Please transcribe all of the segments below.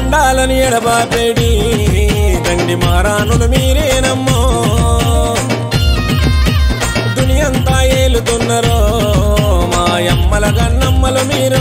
గండాలని ఎడబాపేడి దండి మారానులు మీరేనమ్మో దునియంతా ఏలుతున్నరో మాయమ్మల గన్నమ్మలు మీరు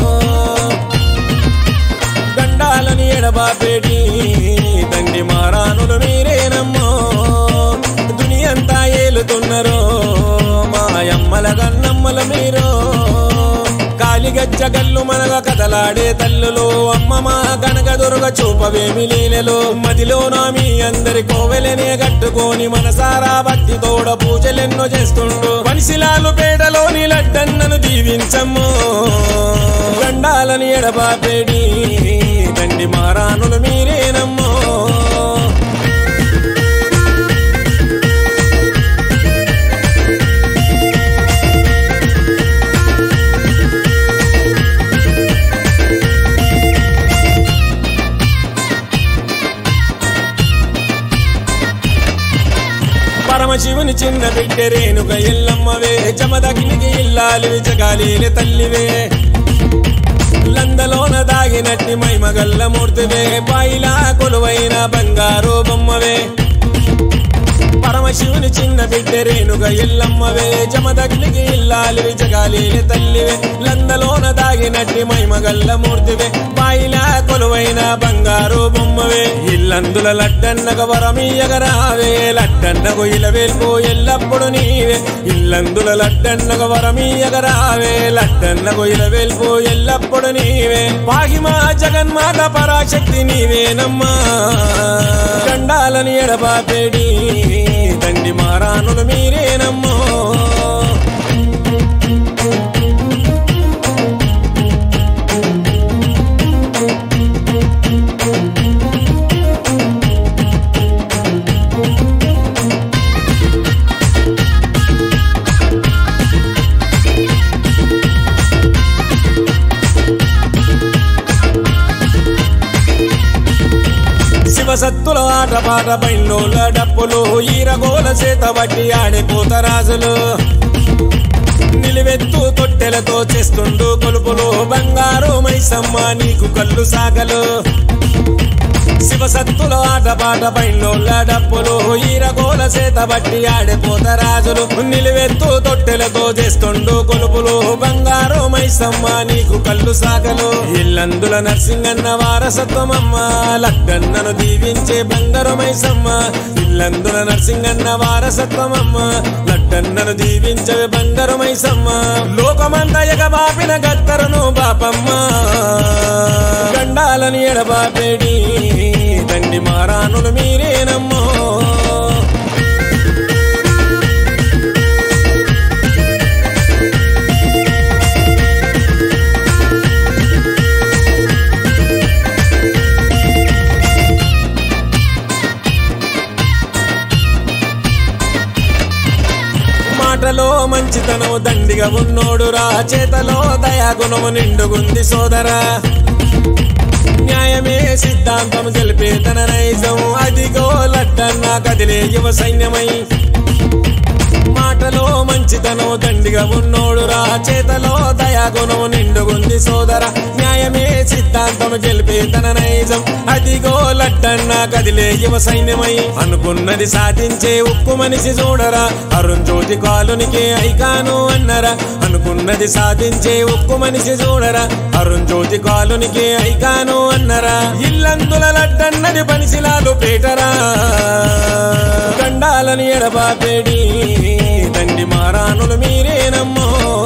గండాలని ఎడబాపేడి దండి మారానులు మీరేనమ్మో దునియంతా ఏలుతున్నరో మాయమ్మల గన్నమ్మలు మీరు కాలిగజ్జ గల్లు మనగ కదలాడే తల్లులు అమ్మ మా కనక దుర్గ చూపవేమి లీలలు మదిలో నా మీ అందరి కోవెలనే కట్టుకొని మనసారా భక్తి తోడ పూజలెన్నో చేస్తుండు మనిషిలాలు పేడలోని లడ్డన్నను దీవించమ్ము గండాలని ఎడబాపేడి దండి మారానులు మీరేనమ్మో పరమశివుని చిన్న బిడ్డ రేణుక ఎల్లమ్మవే జమదగ్నికి ఇల్లాలి జగాలీల తల్లివే లందలోన దాగినట్టి మైమగల్ల మూర్తివే బాయిలా కొలువైన బంగారు బొమ్మవే పరమశివుని చిన్న బిడ్డ రేణుక ఎల్లమ్మవే జమదగ్నికి ఇల్లాలి జగాలీల తల్లివే లందలోన దాగినట్టి మైమగల్ల మూర్తివే బాయిలా కొలువైన బంగారు బొమ్మవే ఇల్లందుల లడ్డన్నగ వరమీయగరావే లడ్డన్నకు ఇలవేల్పు ఎల్లప్పుడు నీవే ఇల్లందుల లడ్డన్నగ వరమీయగరావే లడ్డన్నకు ఇలవేల్పు ఎల్లప్పుడు నీవే పాహిమా జగన్మాత పరాశక్తి నీవేనమ్మా గండాలని ఎడబాపేడి దండి మారానులు మీరేనమ్మో శివసత్తుల ఆట పాట బయలుల డప్పులు ఈరగోల చేత బట్టి ఆడిపోత రాజులు నిలువెత్తు తొట్టెలతో చేస్తుండు కొలుపులు బంగారు మైసమ్మ నీకు కళ్ళు సాగలు శివసత్తుల ఆట పాట బయలుల డప్పులు ఈరగోల చేత బట్టి ఆడిపోత రాజులు నిలువెత్తు తొట్టెలతో చేస్తుండు కొలుపులు బంగారు మైసమ్మ నీకు కళ్ళు సాగలు ఇల్లందుల నర్సింగన్న వారసత్వమమ్మ లడ్డన్నను దీవించే బంగారు మైసమ్మ ఇల్లందుల నర్సింగన్న వారసత్వమమ్మ లడ్డన్నను దీవించే బంగారు మైసమ్మ లోకమంత ఎగబాపిన గత్తరును బాపమ్మ గండాలని ఎడబాపేడి దండి మారానులు మీరేనమ్మో మాటలో మంచితనం దండిగా ఉన్నోడురా చేతలో దయాగుణము నిండుగుంది సోదరా న్యాయమే సిద్ధాంతం తెలిపే తన నైజం అదిగో లడ్డన్న కదిలే యువ సైన్యమై మాటలో మంచితనం దండిగా ఉన్నోడురా చేతలో దయాగుణము నిండుగుంది సోదర న్యాయమే సిద్ధాంతం గెలిపే తన నైజం అదిగో లడ్డన్న కదిలే యువ సైన్యమై అనుకున్నది సాధించే ఉక్కు మనిషి చూడరా అరుణ్ జ్యోతి కాలునికి ఐకాను అన్నరా అనుకున్నది సాధించే ఉక్కు మనిషి చూడరా అరుణ్ జ్యోతి కాలునికి ఐకాను అన్నరా ఇల్లందుల లడ్డన్నది పనిసిలాలు పేటరా గండాలని ఎడబాపేడి దండి మారానులు మీరేనమ్మో